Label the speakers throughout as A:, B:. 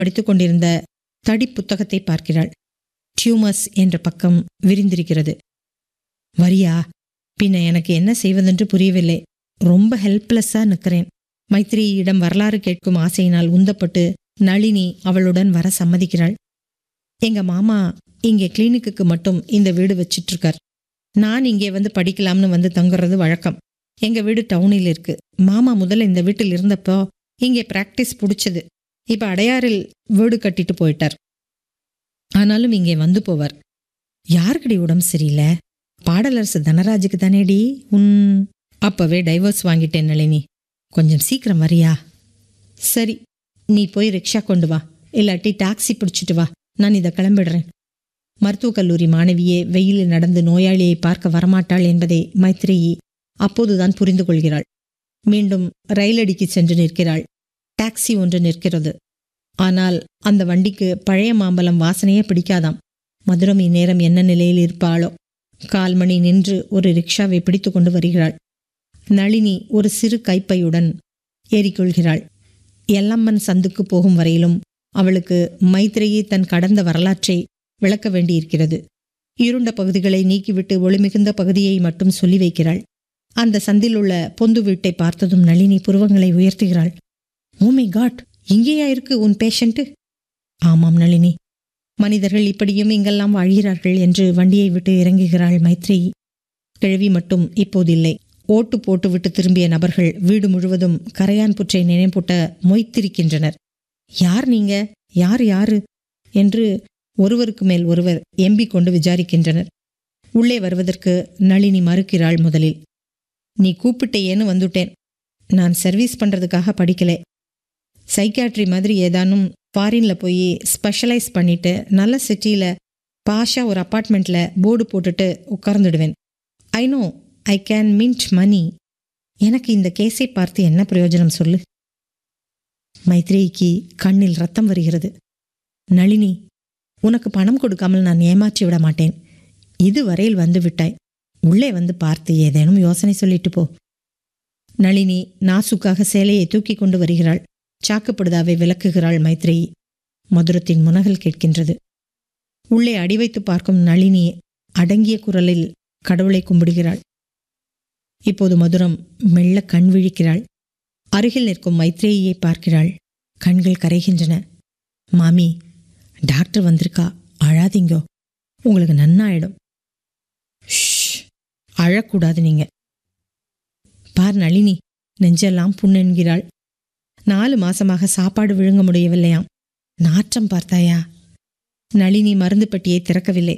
A: படித்துக் கொண்டிருந்த தடி புத்தகத்தை பார்க்கிறாள் டியூமர்ஸ் என்ற பக்கம் விரிந்திருக்கிறது வரியா பின்ன எனக்கு என்ன செய்வதென்று புரியவில்லை ரொம்ப ஹெல்ப்லெஸ்ஸா நிற்கிறேன் மைத்ரியிடம் வரலாறு கேட்கும் ஆசையினால் உந்தப்பட்டு நளினி அவளுடன் வர சம்மதிக்கிறாள் எங்க மாமா இங்கே கிளினிக்குக்கு மட்டும் இந்த வீடு வச்சிட்டு இருக்கார் நான் இங்கே வந்து படிக்கலாம்னு வந்து தங்குறது வழக்கம் எங்க வீடு டவுனில் இருக்கு மாமா முதல்ல இந்த வீட்டில் இருந்தப்போ இங்கே பிராக்டிஸ் பிடிச்சது இப்ப அடையாறில் வீடு கட்டிட்டு போயிட்டார் ஆனாலும் இங்கே வந்து போவார் யாருக்கடி உடம்பு சரியில்லை பாடலரசு தனராஜுக்கு தானேடி உன் அப்பவே டைவர்ஸ் வாங்கிட்டேன் நளினி கொஞ்சம் சீக்கிரம் வரியா சரி நீ போய் ரிக்ஷா கொண்டு வா இல்லாட்டி டாக்ஸி பிடிச்சிட்டு வா நான் இதை கிளம்பிடுறேன் மருத்துவக் கல்லூரி மாணவியே வெயிலில் நடந்து நோயாளியை பார்க்க வரமாட்டாள் என்பதை மைத்ரேயி அப்போதுதான் புரிந்து கொள்கிறாள் மீண்டும் ரயிலடிக்கு சென்று நிற்கிறாள் டாக்ஸி ஒன்று நிற்கிறது ஆனால் அந்த வண்டிக்கு பழைய மாம்பழம் வாசனையே பிடிக்காதாம் மதுரம் இந்நேரம் என்ன நிலையில் இருப்பாளோ கால் மணி நின்று ஒரு ரிக்ஷாவை பிடித்து கொண்டு வருகிறாள் நளினி ஒரு சிறு கைப்பையுடன் ஏறிக்கொள்கிறாள் எல்லம்மன் சந்துக்கு போகும் வரையிலும் அவளுக்கு மைத்ரேயி தன் கடந்த வரலாற்றை விளக்க வேண்டியிருக்கிறது இருண்ட பகுதிகளை நீக்கிவிட்டு ஒளிமிகுந்த பகுதியை மட்டும் சொல்லி வைக்கிறாள் அந்த சந்தில் உள்ள பொந்து வீட்டை பார்த்ததும் நளினி புருவங்களை உயர்த்துகிறாள் ஓமை காட் இங்கேயா இருக்கு உன் பேஷண்ட்டு ஆமாம் நளினி மனிதர்கள் இப்படியும் இங்கெல்லாம் வாழ்கிறார்கள் என்று வண்டியை விட்டு இறங்குகிறாள் மைத்ரேயி கிழவி மட்டும் இப்போதில்லை ஓட்டு போட்டுவிட்டு திரும்பிய நபர்கள் வீடு முழுவதும் கரையான் புற்றை நினைப்பூட்ட மொய்த்திருக்கின்றனர் யார் நீங்க யார் யாரு என்று ஒருவருக்கு மேல் ஒருவர் எம்பிக் கொண்டு விசாரிக்கின்றனர் உள்ளே வருவதற்கு நளினி மறுக்கிறாள் முதலில் நீ கூப்பிட்டேன்னு வந்துட்டேன் நான் சர்வீஸ் பண்றதுக்காக படிக்கலே சைக்காட்ரி மாதிரி ஏதானும் ஃபாரின்ல போய் ஸ்பெஷலைஸ் பண்ணிட்டு நல்ல சிட்டியில பாஷா ஒரு அப்பார்ட்மெண்ட்ல போர்டு போட்டுட்டு உட்கார்ந்துடுவேன் I know I can mint money எனக்கு இந்த கேஸை பார்த்து என்ன பிரயோஜனம் சொல்லு மைத்ரேயிக்கு கண்ணில் ரத்தம் வருகிறது நளினி உனக்கு பணம் கொடுக்காமல் நான் ஏமாற்றி விட மாட்டேன் இதுவரையில் வந்து விட்டாய் உள்ளே வந்து பார்த்து ஏதேனும் யோசனை சொல்லிட்டு போ நளினி நாசுக்காக சேலையை தூக்கி கொண்டு வருகிறாள் சாக்குப்படுதாவை விளக்குகிறாள் மைத்ரேயி மதுரத்தின் முனகல் கேட்கின்றது உள்ளே அடி வைத்து பார்க்கும் நளினி அடங்கிய குரலில் கடவுளை கும்பிடுகிறாள் இப்போது மதுரம் மெல்ல கண் விழிக்கிறாள் அருகில் நிற்கும் மைத்ரேயியை பார்க்கிறாள் கண்கள் கரைகின்றன மாமி டாக்டர் வந்திருக்கா அழாதீங்கோ உங்களுக்கு நன்னாயிடும் ஷ் அழக்கூடாது நீங்க பார் நளினி நெஞ்செல்லாம் புண்ணென்கிறாள் நாலு மாசமாக சாப்பாடு விழுங்க முடியவில்லையாம் நாற்றம் பார்த்தாயா நளினி மருந்து பெட்டியை திறக்கவில்லை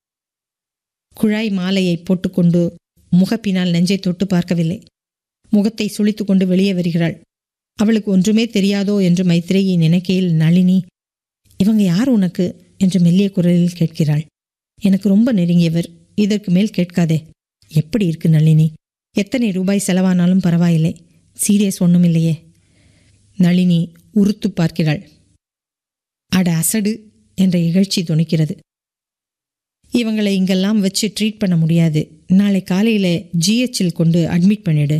A: குழாய் மாலையை போட்டுக்கொண்டு முகப்பினால் நெஞ்சை தொட்டு பார்க்கவில்லை முகத்தை சுளித்துக்கொண்டு வெளியே வருகிறாள் அவளுக்கு ஒன்றுமே தெரியாதோ என்று மைத்ரேயி நினைக்கையில் நளினி இவங்க யார் உனக்கு என்று மெல்லிய குரலில் கேட்கிறாள் எனக்கு ரொம்ப நெருங்கியவர் இதற்கு மேல் கேட்காதே எப்படி இருக்கு நளினி எத்தனை ரூபாய் செலவானாலும் பரவாயில்லை சீரியஸ் ஒண்ணுமில்லையே நளினி உறுத்து பார்க்கிறாள் அட அசடு என்ற இகழ்ச்சி துணிக்கிறது இவங்களை இங்கெல்லாம் வச்சு ட்ரீட் பண்ண முடியாது நாளை காலையில ஜிஹெச்சில் கொண்டு அட்மிட் பண்ணிடு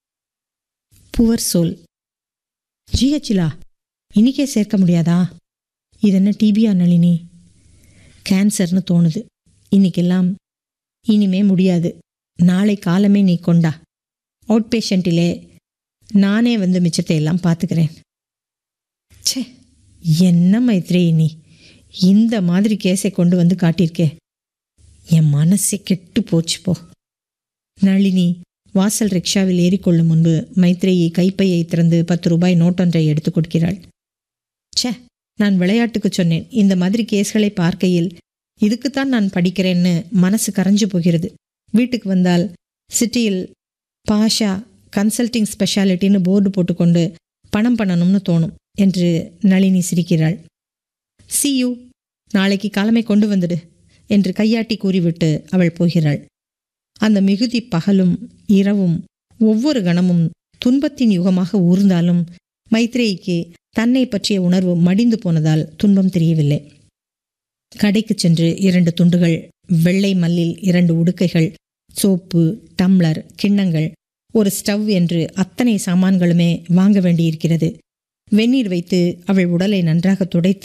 A: புவர் சோல் ஜிஹெச்சிலா இன்னிக்கே சேர்க்க முடியாதா இது என்ன டிபியா நளினி கேன்சர்னு தோணுது இன்னைக்கெல்லாம் இனிமே முடியாது நாளை காலமே நீ கொண்டா அவுட் பேஷண்ட்டிலே நானே வந்து மிச்சத்தை எல்லாம் பார்த்துக்கிறேன் ச்சே என்ன மைத்ரே நீ இந்த மாதிரி கேஸை கொண்டு வந்து காட்டியிருக்கே என் மனசே கெட்டு போச்சு போ நளினி வாசல் ரிக்ஷாவில் ஏறிக்கொள்ளும் முன்பு மைத்ரேயி கைப்பையை திறந்து பத்து ரூபாய் நோட்டொன்றை எடுத்து கொடுக்கிறாள் ச்சே நான் விளையாட்டுக்கு சொன்னேன் இந்த மாதிரி கேஸ்களை பார்க்கையில் இதுக்குத்தான் நான் படிக்கிறேன்னு மனசு கரைஞ்சு போகிறது வீட்டுக்கு வந்தால் சிட்டியில் பாஷா கன்சல்டிங் ஸ்பெஷாலிட்டின்னு போர்டு போட்டுக்கொண்டு பணம் பண்ணணும்னு தோணும் என்று நளினி சிரிக்கிறாள் சி யூ நாளைக்கு காலமே கொண்டு வந்துடு என்று கையாட்டி கூறிவிட்டு அவள் போகிறாள் அந்த மிகுதி பகலும் இரவும் ஒவ்வொரு கணமும் துன்பத்தின் யுகமாக ஊர்ந்தாலும் மைத்ரேயிக்கு தன்னை பற்றிய உணர்வு மடிந்து போனதால் துன்பம் தெரியவில்லை கடைக்கு சென்று இரண்டு துண்டுகள் வெள்ளை மல்லில் இரண்டு உடுக்கைகள் சோப்பு டம்ளர் கிண்ணங்கள் ஒரு ஸ்டவ் என்று அத்தனை சாமான்களுமே வாங்க வேண்டியிருக்கிறது வெந்நீர் வைத்து அவள் உடலை நன்றாக துடைத்து